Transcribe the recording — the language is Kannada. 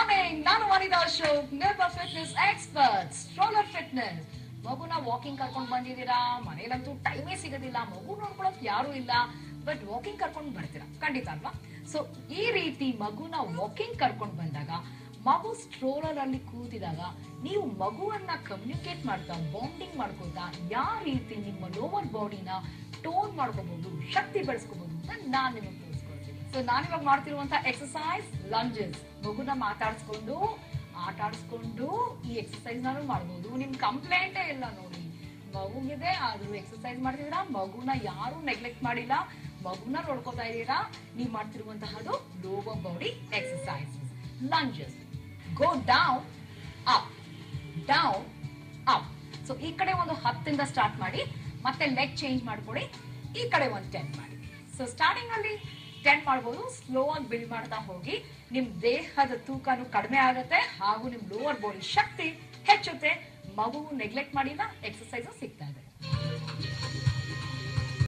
ಮಾರ್ನಿಂಗ್ ನಾನು Vanitha Ashok Nirbhar fitness expert stroller fitness ಮಗುನ ವಾಕಿಂಗ್ ಕರ್ಕೊಂಡ್ ಬಂದಿದ್ದೀರಾ ಮನೇಲಂತೂ ಟೈಮೇ ಸಿಗೋದಿಲ್ಲ ಮಗು ನೋಡ್ಕೊಳಕ್ ಯಾರು ಇಲ್ಲ ಬಟ್ ವಾಕಿಂಗ್ ಕರ್ಕೊಂಡ್ ಬರ್ತೀರಾ ಖಂಡಿತ ಅಲ್ವಾ ಸೊ ಈ ರೀತಿ ಮಗುನ ವಾಕಿಂಗ್ ಕರ್ಕೊಂಡ್ ಬಂದಾಗ ಮಗು ಸ್ಟ್ರೋಲರ್ ಅಲ್ಲಿ ಕೂತಿದಾಗ ನೀವು ಮಗುವನ್ನ ಕಮ್ಯುನಿಕೇಟ್ ಮಾಡ್ತಾ ಬಾಂಡಿಂಗ್ ಮಾಡ್ಕೊತಾ ಯಾವ ರೀತಿ ನಿಮ್ಮ ಲೋವರ್ ಬಾಡಿನ ಟೋನ್ ಮಾಡ್ಕೋಬಹುದು ಶಕ್ತಿ ಬೆಳೆಸ್ಕೋಬಹುದು ಅಂತ ನಾನ್ ನಿಮಗೆ ತೋರಿಸ್ಕೊಡ್ತೀನಿ ಸೊ ನಾನಿವಾಗ ಮಾಡ್ತಿರುವಂತ ಎಕ್ಸಸೈಸ್ ಲಂಜಸ್ ಮಗುನ ಮಾತಾಡ್ಸ್ಕೊಂಡು ಆಟ ಆಡಿಸ್ಕೊಂಡು ಈ ಎಕ್ಸಸೈಸ್ ನಾನು ಮಾಡ್ಬೋದು ನಿಮ್ ಕಂಪ್ಲೇಂಟೇ ಇಲ್ಲ ನೋಡಿ ಮಗುಗಿದೆ ಆದ್ರೂ ಎಕ್ಸಸೈಸ್ ಮಾಡ್ತಿದ್ದೀರಾ ಮಗುನ ಯಾರು ನೆಗ್ಲೆಕ್ಟ್ ಮಾಡಿಲ್ಲ ಮಗುನ ನೋಡ್ಕೋತಾ ಇದ್ದೀರಾ ನೀವ್ ಮಾಡ್ತಿರುವಂತಹದ್ದು lower body exercise lunges go down up down up so ಈ ಕಡೆ ಒಂದು ಹತ್ತಿಂದ ಸ್ಟಾರ್ಟ್ ಮಾಡಿ ಮತ್ತೆ ಲೆಗ್ ಚೇಂಜ್ ಮಾಡ್ಕೊಡಿ ಈ ಕಡೆ ಒಂದು ಟೆನ್ ಮಾಡಿ ಸೊ ಸ್ಟಾರ್ಟಿಂಗ್ ಅಲ್ಲಿ ಟೆನ್ ಮಾಡ್ಬೋದು ಸ್ಲೋ ಆಗಿ ಬಿಲ್ಡ್ ಮಾಡ್ತಾ ಹೋಗಿ ನಿಮ್ ದೇಹದ ತೂಕನು ಕಡಿಮೆ ಆಗುತ್ತೆ ಹಾಗೂ ನಿಮ್ ಲೋವರ್ ಬಾಡಿ ಶಕ್ತಿ ಹೆಚ್ಚುತ್ತೆ ಮಗು ನೆಗ್ಲೆಕ್ಟ್ ಮಾಡಿಲ್ಲ ಎಕ್ಸಸೈಸ್ ಸಿಗ್ತಾ ಇದೆ